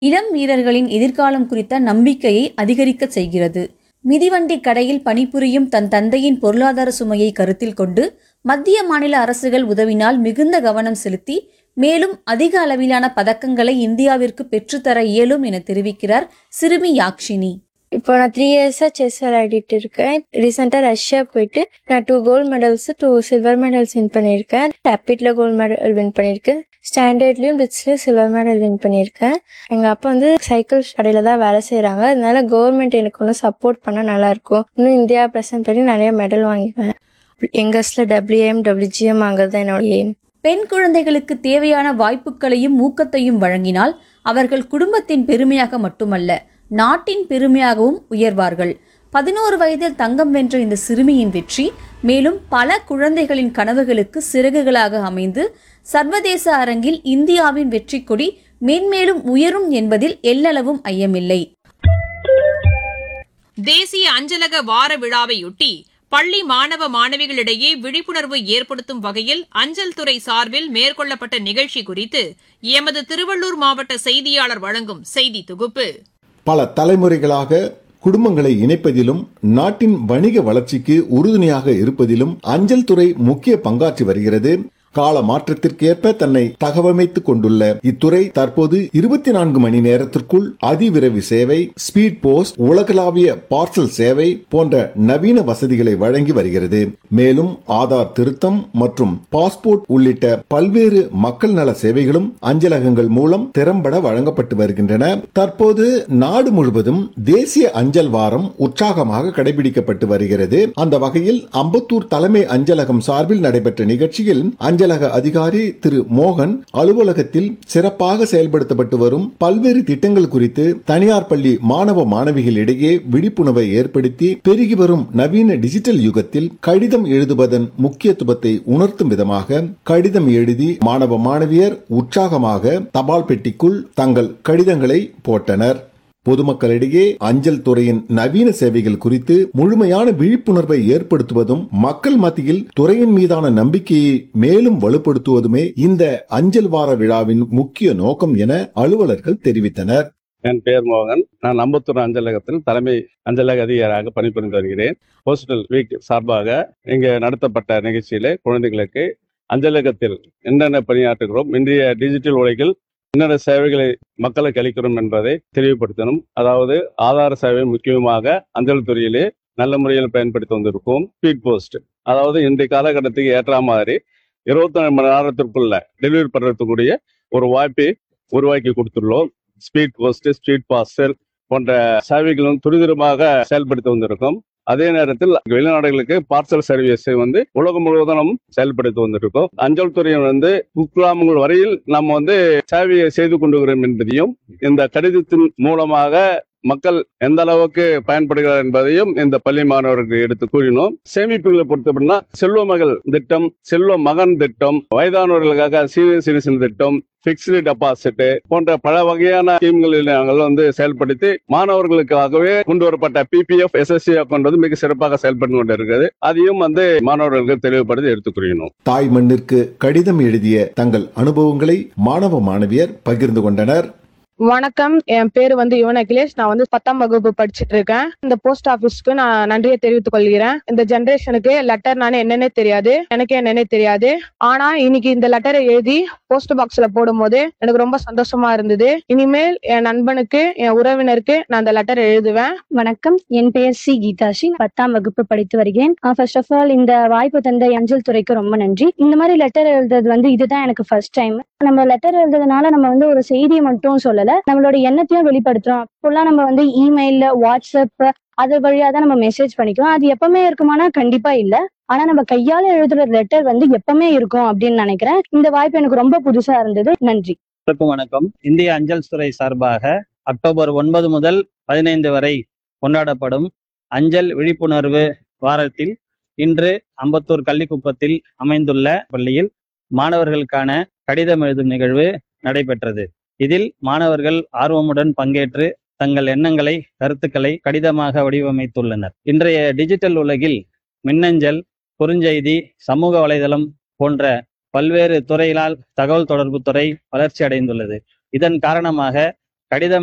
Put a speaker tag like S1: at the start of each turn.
S1: இளம் வீரர்களின் எதிர்காலம் குறித்த நம்பிக்கையை அதிகரிக்கச் செய்கிறது மிதிவண்டி கடையில் பணிபுரியும் தன் தந்தையின் பொருளாதார சுமையை கருத்தில் கொண்டு மத்திய மாநில அரசுகள் உதவினால் மிகுந்த கவனம் செலுத்தி மேலும் அதிக அளவிலான பதக்கங்களை இந்தியாவிற்கு பெற்றுத்தர இயலும் என தெரிவிக்கிறார் சிறுமி யாக்ஷினி
S2: இப்போ நான் த்ரீ இயர்ஸாக செஸ் விளையாடிட்டு இருக்கேன் ரீசெண்டாக ரஷ்யா போயிட்டு நான் two gold medals two silver medals win பண்ணியிருக்கேன் ரேப்பிட்ல கோல்டு மெடல் வின் பண்ணியிருக்கேன் ஸ்டாண்டர்ட்லேயும் பிட்ஸ்லேயும் சில்வர் மெடல் வின் பண்ணியிருக்கேன் எங்கள் அப்பா வந்து சைக்கிள் கடையில் தான் வேலை செய்கிறாங்க அதனால கவர்மெண்ட் எனக்கு ஒன்றும் சப்போர்ட் பண்ணால் நல்லாயிருக்கும் இன்னும் இந்தியா ப்ரெசென்ட் பண்ணி நிறைய மெடல் வாங்கிப்பேன் எங்கஸில் டபிள்யூஎம் டபிள்யூஜிஎம் வாங்குறது தான் என்னோட எய்ம்
S1: பெண் குழந்தைகளுக்கு தேவையான வாய்ப்புகளையும் ஊக்கத்தையும் வழங்கினால் அவர்கள் குடும்பத்தின் பெருமையாக மட்டுமல்ல நாட்டின் பெருமையாகவும் உயர்வார்கள் பதினோரு வயதில் தங்கம் வென்ற இந்த சிறுமியின் வெற்றி மேலும் பல குழந்தைகளின் கனவுகளுக்கு சிறகுகளாக அமைந்து சர்வதேச அரங்கில் இந்தியாவின் வெற்றி கொடி மேன்மேலும் உயரும் என்பதில் எல்லளவும் ஐயமில்லை
S3: தேசிய அஞ்சலக வார விழாவையொட்டி பள்ளி மாணவ மாணவிகளிடையே விழிப்புணர்வு ஏற்படுத்தும் வகையில் அஞ்சல் துறை சார்பில் மேற்கொள்ளப்பட்ட நிகழ்ச்சி குறித்து எமது திருவள்ளூர் மாவட்ட செய்தியாளர் வழங்கும் செய்தி தொகுப்பு
S4: பல தலைமுறைகளாக குடும்பங்களை இணைப்பதிலும் நாட்டின் வணிக வளர்ச்சிக்கு உறுதுணையாக இருப்பதிலும் அஞ்சல் துறை முக்கிய பங்காற்றி வருகிறது கால மாற்றத்திற்கேற்ப தன்னை தகவமைத்துக் கொண்டுள்ள இத்துறை தற்போது இருபத்தி நான்கு மணி நேரத்திற்குள் அதிவிரைவு சேவை ஸ்பீட் போஸ்ட் உலகளாவிய பார்சல் சேவை போன்ற நவீன வசதிகளை வழங்கி வருகிறது மேலும் ஆதார் திருத்தம் மற்றும் பாஸ்போர்ட் உள்ளிட்ட பல்வேறு மக்கள் நல சேவைகளும் அஞ்சலகங்கள் மூலம் திறம்பட வழங்கப்பட்டு வருகின்றன தற்போது நாடு முழுவதும் தேசிய அஞ்சல் வாரம் உற்சாகமாக கடைபிடிக்கப்பட்டு வருகிறது அந்த வகையில் அம்பத்தூர் தலைமை அஞ்சலகம் சார்பில் நடைபெற்ற நிகழ்ச்சியில் அஞ்சலக அதிகாரி திரு மோகன் அலுவலகத்தில் சிறப்பாக செயல்படுத்தப்பட்டு வரும் பல்வேறு திட்டங்கள் குறித்து தனியார் பள்ளி மாணவ மாணவிகளிடையே விழிப்புணர்வை ஏற்படுத்தி பெருகி வரும் நவீன டிஜிட்டல் யுகத்தில் கடிதம் எழுதுவதன் முக்கியத்துவத்தை உணர்த்தும் விதமாக கடிதம் எழுதி மாணவ மாணவியர் உற்சாகமாக தபால் பெட்டிக்குள் தங்கள் கடிதங்களை போட்டனர் பொதுமக்களிடையே அஞ்சல் துறையின் நவீன சேவைகள் குறித்து முழுமையான விழிப்புணர்வை ஏற்படுத்துவதும் மக்கள் மத்தியில் துறையின் மீதான நம்பிக்கையை மேலும் வலுப்படுத்துவதுமே இந்த அஞ்சல் வார விழாவின் முக்கிய நோக்கம் என அலுவலர்கள் தெரிவித்தனர்
S5: என் பெயர் மோகன் நான் அம்பத்தூர் அஞ்சலகத்தில் தலைமை அஞ்சலக அதிகாரியாக பணிபுரிந்து வருகிறேன் போஸ்டல் வீக் சார்பாக இங்கு நடத்தப்பட்ட நிகழ்ச்சியிலே குழந்தைகளுக்கு அஞ்சலகத்தில் என்னென்ன பணியாற்றுகிறோம் இன்றைய டிஜிட்டல் உலகில் என்னென்ன சேவைகளை மக்களுக்கு அளிக்கிறோம் என்பதை தெளிவுபடுத்தணும் அதாவது ஆதார சேவை முக்கியமாக அஞ்சல் துறையிலே நல்ல முறையில் பயன்படுத்தி வந்திருக்கோம் ஸ்பீட் போஸ்ட் அதாவது இன்றைய காலகட்டத்துக்கு ஏற்ற மாதிரி இருபத்தி நாலு மணி நேரத்திற்குள்ள டெலிவரி பண்ணுறதுக்குரிய ஒரு வாய்ப்பை உருவாக்கி கொடுத்துள்ளோம் ஸ்பீட் போஸ்ட் ஸ்பீட் பார்சல் போன்ற சேவைகளும் துரிதமாக செயல்படுத்தி வந்திருக்கும் அதே நேரத்தில் வெளிநாடுகளுக்கு பார்சல் சர்வீஸை வந்து உலகம் முழுவதும் நாம் செயல்படுத்தி வந்திருக்கோம் அஞ்சல் துறையின் வந்து குக்கிராமங்கள் வரையில் நம்ம வந்து சேவையை செய்து கொண்டுகிறோம் என்பதையும் இந்த கடிதத்தின் மூலமாக மக்கள் எந்த அளவுக்கு பயன்படுகிறார் என்பதையும் இந்த பள்ளி மாணவர்களுக்கு எடுத்து கூறினோம் சேமிப்புகளை பொறுத்தப்படினா செல்வ மகள் திட்டம் செல்வ மகன் திட்டம் வயதானவர்களுக்காக சீனியர் சிட்டிசன் திட்டம் பிக்ஸ்டு டெபாசிட் போன்ற பல வகையான ஸ்கீம்களில் நாங்கள் வந்து செயல்படுத்தி மாணவர்களுக்காகவே கொண்டு வரப்பட்ட பிபிஎஃப் எஸ்எஸ்சி அக்கௌண்ட் வந்து மிக சிறப்பாக செயல்பட்டு கொண்டிருக்கிறது அதையும் வந்து மாணவர்களுக்கு தெளிவுபடுத்தி எடுத்துக்கூறினோம்
S4: தாய் மண்ணிற்கு கடிதம் எழுதிய தங்கள் அனுபவங்களை மாணவ மாணவியர் பகிர்ந்து கொண்டனர்
S6: வணக்கம் என் பேரு வந்து யுவன் அகிலேஷ் நான் வந்து பத்தாம் வகுப்பு படிச்சிட்டு இருக்கேன் இந்த போஸ்ட் ஆபீஸ்க்கு நான் நன்றியை தெரிவித்துக் கொள்கிறேன் இந்த ஜெனரேஷனுக்கு லெட்டர் நானே என்னன்னே தெரியாது எனக்கே என்னன்னே தெரியாது ஆனா இன்னைக்கு இந்த லெட்டரை எழுதி போஸ்ட் பாக்ஸ்ல போடும்போது எனக்கு ரொம்ப சந்தோஷமா இருந்தது இனிமேல் என் நண்பனுக்கு என் உறவினருக்கு நான் அந்த லெட்டர் எழுதுவேன்
S7: வணக்கம் என் பெயர் சி கீதாஷி பத்தாம் வகுப்பு படித்து வருகிறேன் ஃபர்ஸ்ட் ஆஃப் ஆல் இந்த வாய்ப்பு தந்த அஞ்சல் துறைக்கு ரொம்ப நன்றி இந்த மாதிரி லெட்டர் எழுதுறது வந்து இதுதான் எனக்கு ஃபர்ஸ்ட் டைம் நம்ம லெட்டர் எழுதுறதுனால நம்ம வந்து ஒரு செய்தியை மட்டும் சொல்லல நம்மளோட எண்ணத்தையும் வெளிப்படுத்துறோம் அப்போல்லாம் நம்ம வந்து இமெயில்ல வாட்ஸ்அப் அது வழியா தான் நம்ம மெசேஜ் பண்ணிக்கிறோம் அது எப்பவுமே இருக்குமானா கண்டிப்பா இல்ல ஆனா நம்ம கையால எழுதுற லெட்டர் வந்து எப்பவுமே இருக்கும் அப்படின்னு நினைக்கிறேன் இந்த வாய்ப்பு எனக்கு ரொம்ப புதுசா இருந்தது நன்றி
S8: அனைவருக்கும் வணக்கம் இந்திய அஞ்சல் துறை சார்பாக அக்டோபர் ஒன்பது முதல் பதினைந்து வரை கொண்டாடப்படும் அஞ்சல் விழிப்புணர்வு வாரத்தில் இன்று அம்பத்தூர் கள்ளிக்குப்பத்தில் அமைந்துள்ள பள்ளியில் மாணவர்களுக்கான கடிதம் எழுதும் நிகழ்வு நடைபெற்றது இதில் மாணவர்கள் ஆர்வமுடன் பங்கேற்று தங்கள் எண்ணங்களை கருத்துக்களை கடிதமாக வடிவமைத்துள்ளனர் இன்றைய டிஜிட்டல் உலகில் மின்னஞ்சல் குறுஞ்செய்தி சமூக வலைதளம் போன்ற பல்வேறு துறைகளால் தகவல் தொடர்பு துறை வளர்ச்சி அடைந்துள்ளது இதன் காரணமாக கடிதம்